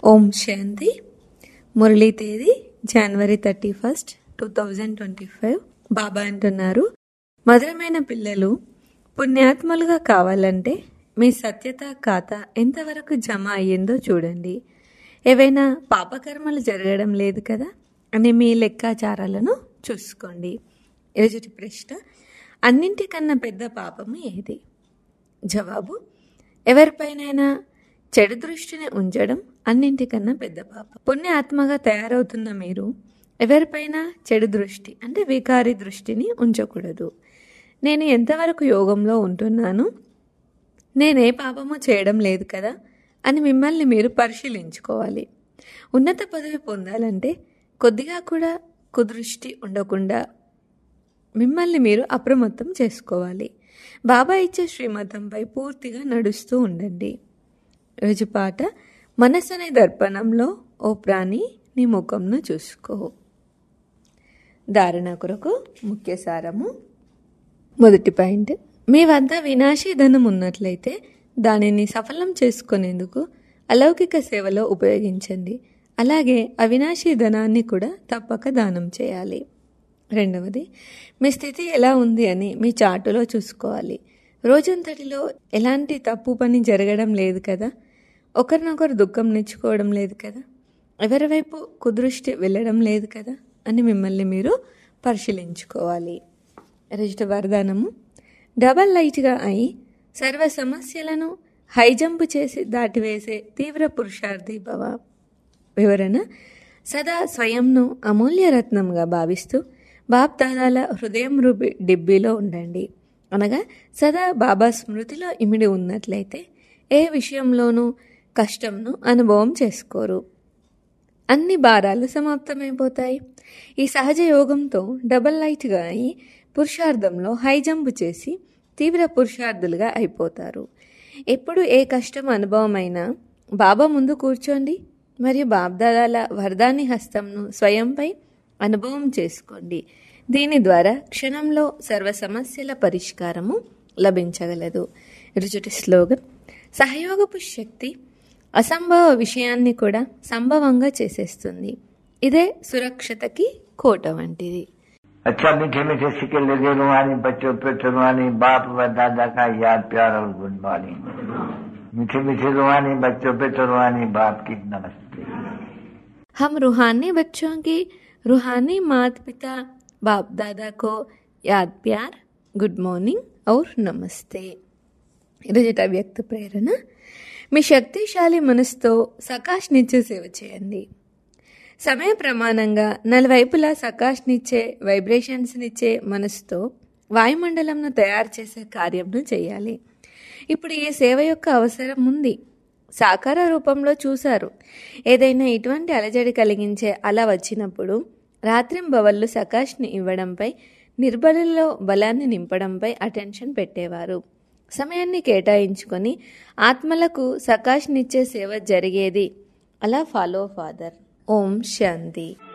ఓం శాంతి మురళీ తేదీ జనవరి thirty first two thousand twenty five Baba అంటున్నారు మధురమైన పిల్లలు పుణ్యాత్మలుగా కావాలంటే మీ సత్యత ఖాతా ఎంతవరకు జమ అయ్యిందో చూడండి ఏవైనా పాపకర్మలు జరగడం లేదు కదా అని మీ లెక్కాచారాలను చూసుకోండి ఈరోజు ప్రశ్న అన్నింటికన్నా పెద్ద పాపము ఏది జవాబు ఎవరిపైనైనా చెడు దృష్టిని ఉంచడం అన్నింటికన్నా పెద్ద పాప పుణ్య ఆత్మగా తయారవుతున్న మీరు ఎవరిపైన చెడు దృష్టి అంటే వికారి దృష్టిని ఉంచకూడదు నేను ఎంతవరకు యోగంలో ఉంటున్నాను నేనే పాపము చేయడం లేదు కదా అని మిమ్మల్ని మీరు పరిశీలించుకోవాలి ఉన్నత పదవి పొందాలంటే కొద్దిగా కూడా కుదృష్టి ఉండకుండా మిమ్మల్ని మీరు అప్రమత్తం చేసుకోవాలి బాబా ఇచ్చే శ్రీమతంపై పూర్తిగా నడుస్తూ ఉండండి రోజు పాట మనసు అనే దర్పణంలో ఓ ప్రాణి నీ ముఖంను చూసుకో ధారణ కొరకు ముఖ్య సారము మొదటి పాయింట్ మీ వద్ద వినాశీ ధనం ఉన్నట్లయితే దానిని సఫలం చేసుకునేందుకు అలౌకిక సేవలో ఉపయోగించండి అలాగే అవినాశీ ధనాన్ని కూడా తప్పక దానం చేయాలి రెండవది మీ స్థితి ఎలా ఉంది అని మీ చాటులో చూసుకోవాలి రోజంతటిలో ఎలాంటి తప్పు పని జరగడం లేదు కదా ఒకరినొకరు దుఃఖం నెచ్చుకోవడం లేదు కదా ఎవరి వైపు కుదృష్టి వెళ్ళడం లేదు కదా అని మిమ్మల్ని మీరు పరిశీలించుకోవాలి రజిత వరదానము డబల్ లైట్గా అయి సర్వ సమస్యలను హైజంప్ చేసి దాటివేసే తీవ్ర పురుషార్థి భవ వివరణ సదా స్వయంను అమూల్య రత్నంగా భావిస్తూ బాబ్ దాదాల హృదయం రూపి డిబ్బీలో ఉండండి అనగా సదా బాబా స్మృతిలో ఇమిడి ఉన్నట్లయితే ఏ విషయంలోనూ కష్టంను అనుభవం చేసుకోరు అన్ని భారాలు సమాప్తమైపోతాయి ఈ సహజ యోగంతో డబల్ లైట్గా అయి పురుషార్థంలో హై జంప్ చేసి తీవ్ర పురుషార్థులుగా అయిపోతారు ఎప్పుడు ఏ కష్టం అనుభవమైనా బాబా ముందు కూర్చోండి మరియు బాబ్దాదాల వరదాని హస్తంను స్వయంపై అనుభవం చేసుకోండి దీని ద్వారా క్షణంలో సర్వ సమస్యల పరిష్కారము లభించగలదు రుచుటి స్లోగన్ సహయోగపు శక్తి అసంభవ విషయాన్ని కూడా సంభవంగా చేసేస్తుంది ఇదే సురక్షతకి కోట వంటిది अच्छा मीठे मीठे सिक्के लगे रुहानी बच्चों पे रुहानी बाप व दादा का याद प्यार और गुड मॉर्निंग मीठे मीठे रुहानी बच्चों पे रुहानी बाप की नमस्ते हम रूहानी बच्चों की रूहानी माता पिता बाप दादा को याद प्यार గుడ్ మార్నింగ్ ఔర్ నమస్తే ఈరోజట వ్యక్త ప్రేరణ మీ శక్తిశాలి మనసుతో సకాష్నిచ్చే సేవ చేయండి సమయ ప్రమాణంగా నలువైపులా సకాష్నిచ్చే వైబ్రేషన్స్నిచ్చే మనసుతో వాయుమండలంను తయారు చేసే కార్యంను చేయాలి ఇప్పుడు ఈ సేవ యొక్క అవసరం ఉంది సాకార రూపంలో చూశారు ఏదైనా ఇటువంటి అలజడి కలిగించే అల వచ్చినప్పుడు రాత్రింబవళ్ళు సకాష్ని ఇవ్వడంపై నిర్బలలో బలాన్ని నింపడంపై అటెన్షన్ పెట్టేవారు సమయాన్ని కేటాయించుకొని ఆత్మలకు సకాష్నిచ్చే సేవ జరిగేది అలా ఫాలో ఫాదర్ ఓం శాంతి